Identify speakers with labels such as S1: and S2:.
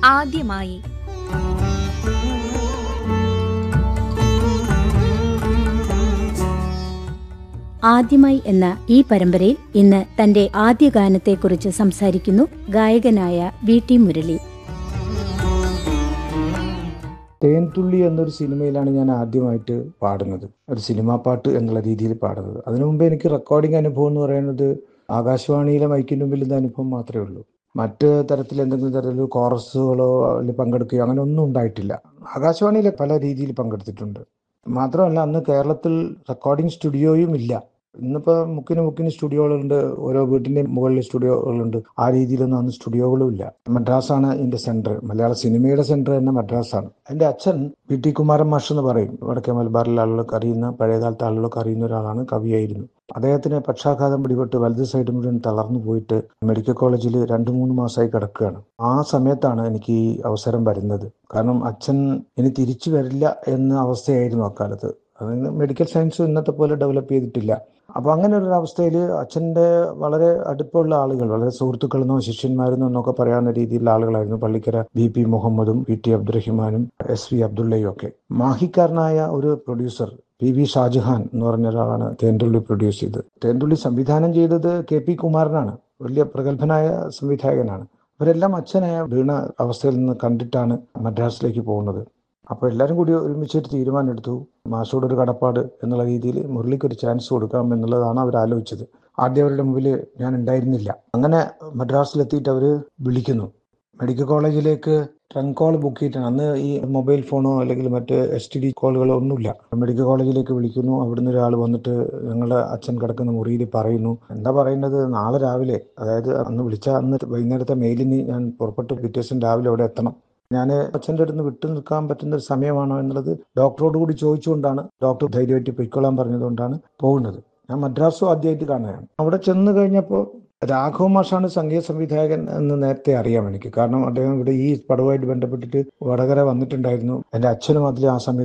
S1: ആദ്യമായി
S2: ആദ്യമായി എന്ന ഈ പരമ്പരയിൽ ഇന്ന് തന്റെ ആദ്യ ഗാനത്തെക്കുറിച്ച് സംസാരിക്കുന്നു ഗായകനായ വി ടി മുരളി
S3: തേൻതുള്ളി എന്നൊരു സിനിമയിലാണ് ഞാൻ ആദ്യമായിട്ട് പാടുന്നത് ഒരു സിനിമാ പാട്ട് എന്നുള്ള രീതിയിൽ പാടുന്നത് അതിനു മുമ്പ് എനിക്ക് റെക്കോർഡിംഗ് അനുഭവം എന്ന് പറയുന്നത് ആകാശവാണിയിലെ മൈക്കിൻ്റെ മുമ്പിൽ നിന്ന് അനുഭവം മാത്രമേ ഉള്ളൂ മറ്റ് തരത്തിൽ എന്തെങ്കിലും തരത്തിൽ കോറസുകളോ അല്ലെങ്കിൽ പങ്കെടുക്കുകയോ അങ്ങനെ ഒന്നും ഉണ്ടായിട്ടില്ല ആകാശവാണിയിലെ പല രീതിയിൽ പങ്കെടുത്തിട്ടുണ്ട് മാത്രമല്ല അന്ന് കേരളത്തിൽ റെക്കോർഡിംഗ് സ്റ്റുഡിയോയും ഇല്ല ഇന്നിപ്പോൾ മുക്കിന് മുക്കിന് സ്റ്റുഡിയോകളുണ്ട് ഓരോ വീട്ടിൻ്റെ മുകളിൽ സ്റ്റുഡിയോകളുണ്ട് ആ രീതിയിലൊന്നും അന്ന് സ്റ്റുഡിയോകളും ഇല്ല മദ്രാസാണ് ഇതിൻ്റെ സെൻറ്റർ മലയാള സിനിമയുടെ സെൻറ്റർ തന്നെ മദ്രാസാണ് എൻ്റെ അച്ഛൻ പി ടി കുമാരൻ മാഷ് എന്ന് പറയും വടക്കേ മലബാറിലെ ആളുകളൊക്കെ അറിയുന്ന പഴയകാലത്തെ ആളുകളൊക്കെ അറിയുന്ന ഒരാളാണ് കവിയായിരുന്നു അദ്ദേഹത്തിന് പക്ഷാഘാതം പിടിപെട്ട് വലത് സൈഡ് മുഴുവൻ തളർന്നു പോയിട്ട് മെഡിക്കൽ കോളേജിൽ രണ്ട് മൂന്ന് മാസമായി കിടക്കുകയാണ് ആ സമയത്താണ് എനിക്ക് ഈ അവസരം വരുന്നത് കാരണം അച്ഛൻ ഇനി തിരിച്ചു വരില്ല എന്ന അവസ്ഥയായിരുന്നു അക്കാലത്ത് അതായത് മെഡിക്കൽ സയൻസ് ഇന്നത്തെ പോലെ ഡെവലപ്പ് ചെയ്തിട്ടില്ല അപ്പൊ അങ്ങനെ ഒരു അവസ്ഥയിൽ അച്ഛൻ്റെ വളരെ അടുപ്പമുള്ള ആളുകൾ വളരെ സുഹൃത്തുക്കളെന്നോ ശിഷ്യന്മാരെന്നോ എന്നൊക്കെ പറയാവുന്ന രീതിയിലുള്ള ആളുകളായിരുന്നു പള്ളിക്കര ബി പി മുഹമ്മദും പി ടി അബ്ദുറഹിമാനും എസ് വി അബ്ദുള്ളയും ഒക്കെ മാഹിക്കാരനായ ഒരു പ്രൊഡ്യൂസർ പി വി ഷാജഹാൻ എന്ന് പറഞ്ഞ ഒരാളാണ് തേൻതുള്ളി പ്രൊഡ്യൂസ് ചെയ്തത് തേൻതുള്ളി സംവിധാനം ചെയ്തത് കെ പി കുമാരനാണ് വലിയ പ്രഗത്ഭനായ സംവിധായകനാണ് ഇവരെല്ലാം അച്ഛനായ വീണ അവസ്ഥയിൽ നിന്ന് കണ്ടിട്ടാണ് മദ്രാസിലേക്ക് പോകുന്നത് അപ്പോൾ എല്ലാവരും കൂടി ഒരുമിച്ചൊരു തീരുമാനമെടുത്തു മാഷോട് ഒരു കടപ്പാട് എന്നുള്ള രീതിയിൽ മുരളിക്ക് ഒരു ചാൻസ് കൊടുക്കാം എന്നുള്ളതാണ് അവർ ആലോചിച്ചത് ആദ്യം അവരുടെ മുമ്പിൽ ഞാൻ ഉണ്ടായിരുന്നില്ല അങ്ങനെ മദ്രാസിലെത്തിയിട്ട് അവർ വിളിക്കുന്നു മെഡിക്കൽ കോളേജിലേക്ക് ട്രങ്ക് കോൾ ബുക്ക് ചെയ്തിട്ടാണ് അന്ന് ഈ മൊബൈൽ ഫോണോ അല്ലെങ്കിൽ മറ്റ് എസ് ടി ഡി കോളുകളോ ഒന്നുമില്ല മെഡിക്കൽ കോളേജിലേക്ക് വിളിക്കുന്നു അവിടുന്ന് ഒരാൾ വന്നിട്ട് ഞങ്ങളുടെ അച്ഛൻ കിടക്കുന്ന മുറിയിൽ പറയുന്നു എന്താ പറയുന്നത് നാളെ രാവിലെ അതായത് അന്ന് വിളിച്ച അന്ന് വൈകുന്നേരത്തെ മെയിലിന് ഞാൻ പുറപ്പെട്ട് പിറ്റേ ദിവസം രാവിലെ അവിടെ എത്തണം ഞാൻ അച്ഛൻ്റെ അടുത്ത് വിട്ടു നിൽക്കാൻ പറ്റുന്ന ഒരു സമയമാണോ എന്നുള്ളത് ഡോക്ടറോട് കൂടി ചോദിച്ചുകൊണ്ടാണ് ഡോക്ടർ ധൈര്യമായിട്ട് പൊയ്ക്കൊള്ളാൻ പറഞ്ഞതുകൊണ്ടാണ് പോകുന്നത് ഞാൻ മദ്രാസും ആദ്യമായിട്ട് കാണുകയാണ് അവിടെ ചെന്ന് കഴിഞ്ഞപ്പോൾ രാഘവ മാഷാണ് സംഗീത സംവിധായകൻ എന്ന് നേരത്തെ അറിയാം എനിക്ക് കാരണം അദ്ദേഹം ഇവിടെ ഈ പടവുമായിട്ട് ബന്ധപ്പെട്ടിട്ട് വടകര വന്നിട്ടുണ്ടായിരുന്നു എൻ്റെ അച്ഛനും അതിൽ ആ സമയത്ത്